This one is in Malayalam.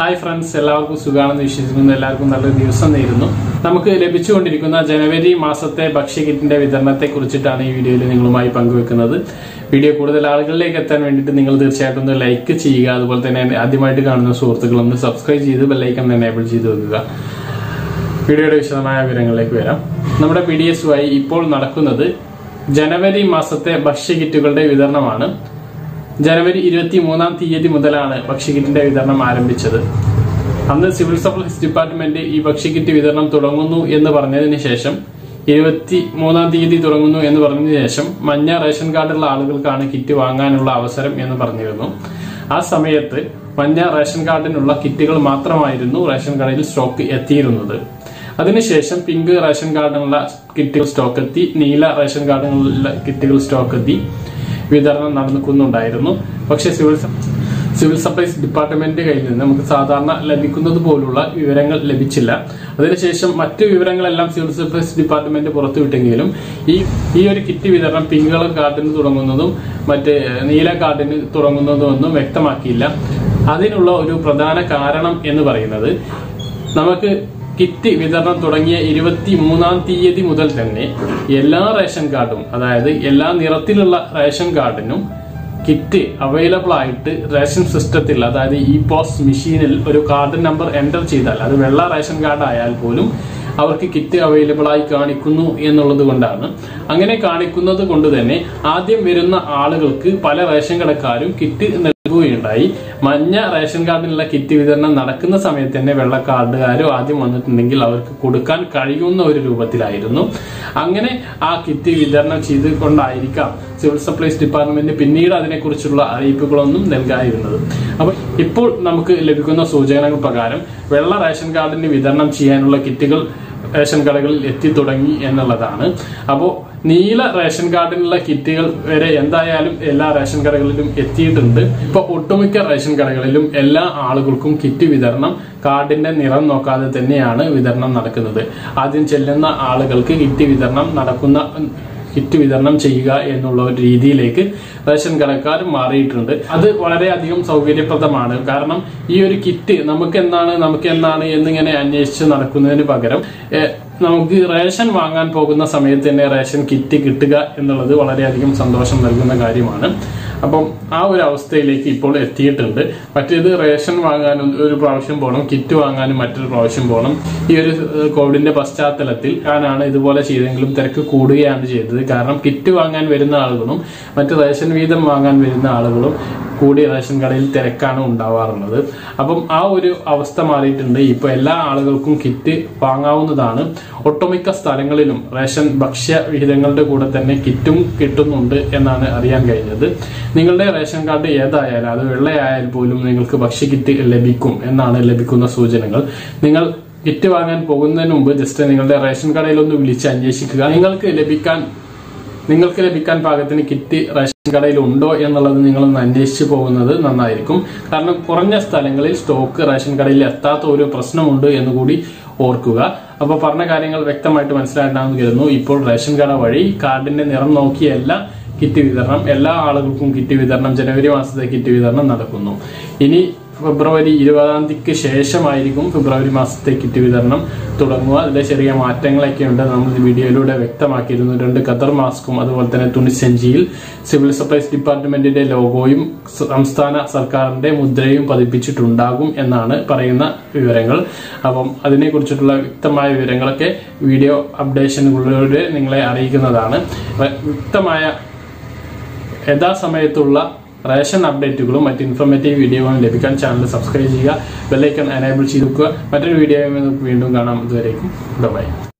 ഹായ് ഫ്രണ്ട്സ് എല്ലാവർക്കും സുഖാണെന്ന് വിശ്വസിക്കുന്നു എല്ലാവർക്കും നല്ലൊരു ദിവസം നേരുന്നു നമുക്ക് ലഭിച്ചുകൊണ്ടിരിക്കുന്ന ജനുവരി മാസത്തെ ഭക്ഷ്യകിറ്റിന്റെ വിതരണത്തെ കുറിച്ചിട്ടാണ് ഈ വീഡിയോയിൽ നിങ്ങളുമായി പങ്കുവെക്കുന്നത് വീഡിയോ കൂടുതൽ ആളുകളിലേക്ക് എത്താൻ വേണ്ടിയിട്ട് നിങ്ങൾ തീർച്ചയായിട്ടും ഒന്ന് ലൈക്ക് ചെയ്യുക അതുപോലെ തന്നെ ആദ്യമായിട്ട് കാണുന്ന സുഹൃത്തുക്കൾ ഒന്ന് സബ്സ്ക്രൈബ് ചെയ്ത് ബെല്ലൈക്കൺ എനേബിൾ ചെയ്ത് വെക്കുക വീഡിയോയുടെ വിശദമായ വിവരങ്ങളിലേക്ക് വരാം നമ്മുടെ പി ഡി എസ് വഴി ഇപ്പോൾ നടക്കുന്നത് ജനുവരി മാസത്തെ ഭക്ഷ്യകിറ്റുകളുടെ വിതരണമാണ് ജനുവരി ഇരുപത്തി മൂന്നാം തീയതി മുതലാണ് ഭക്ഷ്യകിറ്റിന്റെ വിതരണം ആരംഭിച്ചത് അന്ന് സിവിൽ സപ്ലൈസ് ഡിപ്പാർട്ട്മെന്റ് ഈ ഭക്ഷ്യകിറ്റ് വിതരണം തുടങ്ങുന്നു എന്ന് പറഞ്ഞതിന് ശേഷം ഇരുപത്തി മൂന്നാം തീയതി തുടങ്ങുന്നു എന്ന് പറഞ്ഞതിന് ശേഷം മഞ്ഞ റേഷൻ കാർഡുള്ള ആളുകൾക്കാണ് കിറ്റ് വാങ്ങാനുള്ള അവസരം എന്ന് പറഞ്ഞിരുന്നു ആ സമയത്ത് മഞ്ഞ റേഷൻ കാർഡിനുള്ള കിറ്റുകൾ മാത്രമായിരുന്നു റേഷൻ കടയിൽ സ്റ്റോക്ക് എത്തിയിരുന്നത് അതിനുശേഷം പിങ്ക് റേഷൻ കാർഡിനുള്ള കിറ്റുകൾ സ്റ്റോക്ക് എത്തി നീല റേഷൻ കാർഡിനുള്ള കിറ്റുകൾ സ്റ്റോക്ക് എത്തി വിതരണം നടക്കുന്നുണ്ടായിരുന്നു പക്ഷെ സിവിൽ സ- സിവിൽ സപ്ലൈസ് ഡിപ്പാർട്ട്മെന്റ് കയ്യിൽ നിന്ന് നമുക്ക് സാധാരണ ലഭിക്കുന്നത് പോലുള്ള വിവരങ്ങൾ ലഭിച്ചില്ല അതിനുശേഷം മറ്റു വിവരങ്ങളെല്ലാം സിവിൽ സപ്ലൈസ് ഡിപ്പാർട്ട്മെന്റ് പുറത്തുവിട്ടെങ്കിലും ഈ ഈ ഒരു കിറ്റ് വിതരണം പിങ്ക് കളർ കാർഡിന് തുടങ്ങുന്നതും മറ്റ് നീല കാർഡിന് തുടങ്ങുന്നതും ഒന്നും വ്യക്തമാക്കിയില്ല അതിനുള്ള ഒരു പ്രധാന കാരണം എന്ന് പറയുന്നത് നമുക്ക് കിറ്റ് വിതരണം തുടങ്ങിയ ഇരുപത്തി മൂന്നാം തീയതി മുതൽ തന്നെ എല്ലാ റേഷൻ കാർഡും അതായത് എല്ലാ നിറത്തിലുള്ള റേഷൻ കാർഡിനും കിറ്റ് അവൈലബിൾ ആയിട്ട് റേഷൻ സിസ്റ്റത്തിൽ അതായത് ഇ പോസ്റ്റ് മെഷീനിൽ ഒരു കാർഡ് നമ്പർ എൻ്റർ ചെയ്താൽ അത് വെള്ള റേഷൻ കാർഡ് ആയാൽ പോലും അവർക്ക് കിറ്റ് അവൈലബിൾ ആയി കാണിക്കുന്നു എന്നുള്ളത് കൊണ്ടാണ് അങ്ങനെ കാണിക്കുന്നത് കൊണ്ട് തന്നെ ആദ്യം വരുന്ന ആളുകൾക്ക് പല റേഷൻ കടക്കാരും കിറ്റ് നൽകുകയുണ്ടായി മഞ്ഞ റേഷൻ കാർഡിനുള്ള കിറ്റ് വിതരണം നടക്കുന്ന സമയത്ത് തന്നെ വെള്ള കാർഡുകാരോ ആദ്യം വന്നിട്ടുണ്ടെങ്കിൽ അവർക്ക് കൊടുക്കാൻ കഴിയുന്ന ഒരു രൂപത്തിലായിരുന്നു അങ്ങനെ ആ കിറ്റ് വിതരണം ചെയ്തുകൊണ്ടായിരിക്കാം സിവിൽ സപ്ലൈസ് ഡിപ്പാർട്ട്മെന്റ് പിന്നീട് അതിനെക്കുറിച്ചുള്ള അറിയിപ്പുകളൊന്നും നൽകാതിരുന്നത് അപ്പൊ ഇപ്പോൾ നമുക്ക് ലഭിക്കുന്ന സൂചനകൾ പ്രകാരം വെള്ള റേഷൻ കാർഡിന് വിതരണം ചെയ്യാനുള്ള കിറ്റുകൾ റേഷൻ കടകളിൽ എത്തി തുടങ്ങി എന്നുള്ളതാണ് അപ്പോൾ നീല റേഷൻ കാർഡിനുള്ള കിറ്റുകൾ വരെ എന്തായാലും എല്ലാ റേഷൻ കടകളിലും എത്തിയിട്ടുണ്ട് ഇപ്പൊ ഒട്ടുമിക്ക റേഷൻ കടകളിലും എല്ലാ ആളുകൾക്കും കിറ്റ് വിതരണം കാർഡിന്റെ നിറം നോക്കാതെ തന്നെയാണ് വിതരണം നടക്കുന്നത് ആദ്യം ചെല്ലുന്ന ആളുകൾക്ക് കിറ്റ് വിതരണം നടക്കുന്ന കിറ്റ് വിതരണം ചെയ്യുക എന്നുള്ള ഒരു രീതിയിലേക്ക് റേഷൻ കടക്കാർ മാറിയിട്ടുണ്ട് അത് വളരെയധികം സൗകര്യപ്രദമാണ് കാരണം ഈ ഒരു കിറ്റ് നമുക്ക് എന്നാണ് നമുക്ക് എന്നാണ് എന്നിങ്ങനെ അന്വേഷിച്ച് നടക്കുന്നതിന് പകരം ഏഹ്, നമുക്ക് റേഷൻ വാങ്ങാൻ പോകുന്ന സമയത്ത് തന്നെ റേഷൻ കിറ്റ് കിട്ടുക എന്നുള്ളത് വളരെയധികം സന്തോഷം നൽകുന്ന കാര്യമാണ് അപ്പം ആ ഒരു അവസ്ഥയിലേക്ക് ഇപ്പോൾ എത്തിയിട്ടുണ്ട് മറ്റേത് റേഷൻ വാങ്ങാനും ഒരു പ്രാവശ്യം പോകണം കിറ്റ് വാങ്ങാനും മറ്റൊരു പ്രാവശ്യം പോകണം ഈ ഒരു ഏഹ്, കോവിഡിന്റെ പശ്ചാത്തലത്തിൽ ഞാനാണ് ഇതുപോലെ ചെയ്തെങ്കിലും തിരക്ക് കൂടുകയാണ് ചെയ്തത് കാരണം കിറ്റ് വാങ്ങാൻ വരുന്ന ആളുകളും മറ്റ് റേഷൻ വീതം വാങ്ങാൻ വരുന്ന ആളുകളും കൂടി റേഷൻ കടയിൽ തിരക്കാണ് ഉണ്ടാവാറുള്ളത് അപ്പം ആ ഒരു അവസ്ഥ മാറിയിട്ടുണ്ട് ഇപ്പൊ എല്ലാ ആളുകൾക്കും കിറ്റ് വാങ്ങാവുന്നതാണ് ഒട്ടുമിക്ക സ്ഥലങ്ങളിലും റേഷൻ ഭക്ഷ്യ വിഹിതങ്ങളുടെ കൂടെ തന്നെ കിറ്റും കിട്ടുന്നുണ്ട് എന്നാണ് അറിയാൻ കഴിഞ്ഞത് നിങ്ങളുടെ റേഷൻ കാർഡ് ഏതായാലും അത് വെള്ളയായാൽ പോലും നിങ്ങൾക്ക് ഭക്ഷ്യ കിറ്റ് ലഭിക്കും എന്നാണ് ലഭിക്കുന്ന സൂചനകൾ നിങ്ങൾ കിറ്റ് വാങ്ങാൻ പോകുന്നതിന് മുമ്പ് ജസ്റ്റ് നിങ്ങളുടെ റേഷൻ കടയിൽ ഒന്ന് വിളിച്ച് അന്വേഷിക്കുക നിങ്ങൾക്ക് ലഭിക്കാൻ നിങ്ങൾക്ക് ലഭിക്കാൻ പാകത്തിന് കിറ്റ് റേഷൻ കടയിൽ ഉണ്ടോ എന്നുള്ളത് നിങ്ങളൊന്ന് അന്വേഷിച്ചു പോകുന്നത് നന്നായിരിക്കും കാരണം കുറഞ്ഞ സ്ഥലങ്ങളിൽ സ്റ്റോക്ക് റേഷൻ കടയിൽ എത്താത്ത ഒരു പ്രശ്നമുണ്ട് എന്ന് കൂടി ഓർക്കുക അപ്പോൾ പറഞ്ഞ കാര്യങ്ങൾ വ്യക്തമായിട്ട് മനസ്സിലായിട്ടാണെന്ന് കരുതുന്നു ഇപ്പോൾ റേഷൻ കട വഴി കാർഡിന്റെ നിറം നോക്കിയല്ല കിറ്റ് വിതരണം എല്ലാ ആളുകൾക്കും കിറ്റ് വിതരണം ജനുവരി മാസത്തെ കിറ്റ് വിതരണം നടക്കുന്നു ഇനി ഫെബ്രുവരി ഇരുപതാം തീയതിക്ക് ശേഷമായിരിക്കും ഫെബ്രുവരി മാസത്തെ കിറ്റ് വിതരണം തുടങ്ങുക അതിലെ ചെറിയ മാറ്റങ്ങളൊക്കെ ഉണ്ട് നമ്മൾ ഈ വീഡിയോയിലൂടെ വ്യക്തമാക്കിയിരുന്നു രണ്ട് ഖത്തർ മാസ്കും അതുപോലെ തന്നെ തുണിസഞ്ചിയിൽ സിവിൽ സപ്ലൈസ് ഡിപ്പാർട്ട്മെന്റിന്റെ ലോഗോയും സംസ്ഥാന സർക്കാരിന്റെ മുദ്രയും പതിപ്പിച്ചിട്ടുണ്ടാകും എന്നാണ് പറയുന്ന വിവരങ്ങൾ അപ്പം അതിനെക്കുറിച്ചിട്ടുള്ള വ്യക്തമായ വിവരങ്ങളൊക്കെ വീഡിയോ അപ്ഡേഷനുകളിലൂടെ നിങ്ങളെ അറിയിക്കുന്നതാണ് വ്യക്തമായ യഥാസമയത്തുള്ള റേഷൻ അപ്ഡേറ്റുകളും മറ്റ് ഇൻഫോർമേറ്റീവ് വീഡിയോകളും ലഭിക്കാൻ ചാനൽ സബ്സ്ക്രൈബ് ചെയ്യുക ബെല്ലൈക്കൺ എനേബിൾ ചെയ്ത് വെക്കുക മറ്റൊരു വീഡിയോ വീണ്ടും കാണാം ഇതുവരേക്കും ബൈ